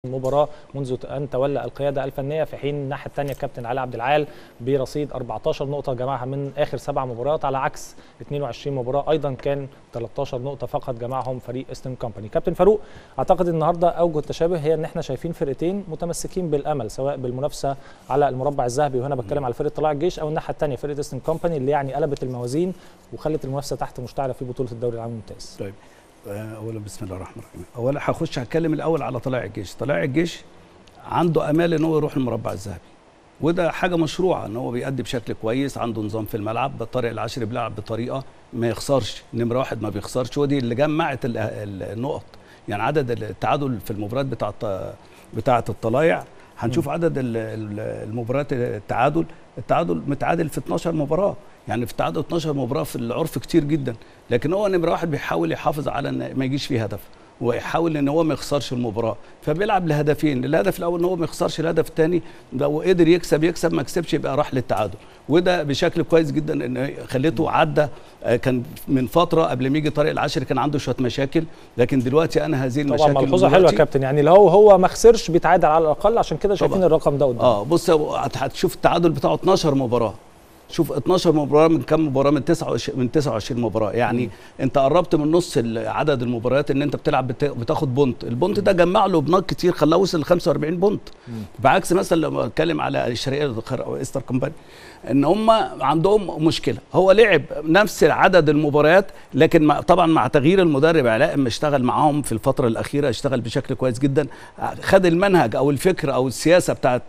المباراة منذ أن تولى القيادة الفنية في حين الناحية الثانية الكابتن علي عبد العال برصيد 14 نقطة جمعها من آخر سبع مباريات على عكس 22 مباراة أيضا كان 13 نقطة فقط جمعهم فريق استن كومباني كابتن فاروق أعتقد النهاردة أوجه التشابه هي أن احنا شايفين فرقتين متمسكين بالأمل سواء بالمنافسة على المربع الذهبي وهنا بتكلم على فرقة طلائع الجيش أو الناحية الثانية فرقة استن كومباني اللي يعني قلبت الموازين وخلت المنافسة تحت مشتعلة في بطولة الدوري العام الممتاز طيب اولا بسم الله الرحمن الرحيم اولا هخش هتكلم الاول على طلائع الجيش طلائع الجيش عنده امال ان هو يروح المربع الذهبي وده حاجه مشروعه ان هو بيأدي بشكل كويس عنده نظام في الملعب بالطريق العشري بيلعب بطريقه ما يخسرش نمره واحد ما بيخسرش ودي اللي جمعت النقط يعني عدد التعادل في المباريات بتاعه بتاعه الطلايع هنشوف عدد المباريات التعادل التعادل متعادل في 12 مباراه يعني في تعادل 12 مباراه في العرف كتير جدا لكن هو نمره واحد بيحاول يحافظ على ان ما يجيش فيه هدف ويحاول ان هو ما يخسرش المباراه فبيلعب لهدفين الهدف الاول ان هو ما يخسرش الهدف الثاني لو قدر يكسب يكسب ما كسبش يبقى راح للتعادل وده بشكل كويس جدا ان خليته عدى كان من فتره قبل ما يجي طارق العشري كان عنده شويه مشاكل لكن دلوقتي انا هذه المشاكل طبعا ملحوظه حلوه يا كابتن يعني لو هو ما خسرش بيتعادل على الاقل عشان كده شايفين الرقم ده قدام اه بص هتشوف التعادل بتاعه 12 مباراه شوف 12 مباراه من كام مباراه من 29 من 29 مباراه يعني م. انت قربت من نص عدد المباريات ان انت بتلعب بتاخد بونت البونت ده جمع له بنات كتير خلاه وصل ل 45 بونت م. بعكس مثلا لما اتكلم على الشرقيه او استر كومباني ان هم عندهم مشكله هو لعب نفس عدد المباريات لكن مع طبعا مع تغيير المدرب علاء اما اشتغل معاهم في الفتره الاخيره اشتغل بشكل كويس جدا خد المنهج او الفكر او السياسه بتاعه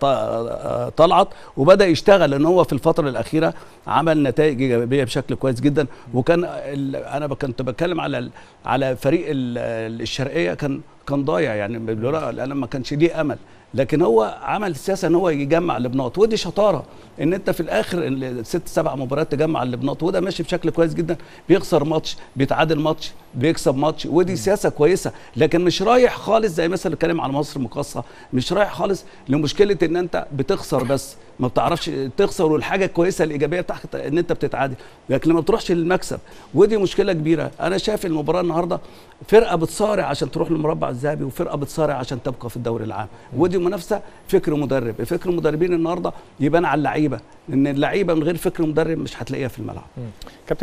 طلعت وبدا يشتغل ان هو في الفتره الاخيره عمل نتائج ايجابيه بشكل كويس جدا وكان انا كنت بتكلم على على فريق الشرقيه كان كان ضايع يعني انا ما كانش ليه امل لكن هو عمل سياسه ان هو يجمع البناط ودي شطاره ان انت في الاخر ست سبع مباريات تجمع البناط وده ماشي بشكل كويس جدا بيخسر ماتش بيتعادل ماتش بيكسب ماتش ودي سياسه كويسه لكن مش رايح خالص زي مثلا الكلام على مصر مقاصه مش رايح خالص لمشكله ان انت بتخسر بس ما بتعرفش تخسر والحاجه الكويسه الايجابيه بتاعتك ان انت بتتعادل لكن ما بتروحش للمكسب ودي مشكله كبيره انا شايف المباراه النهارده فرقه بتصارع عشان تروح للمربع الذهبي وفرقه بتصارع عشان تبقى في الدوري العام ودي منافسه فكر مدرب فكر المدربين النهارده يبان على اللعيبه ان اللعيبه من غير فكر مدرب مش هتلاقيها في الملعب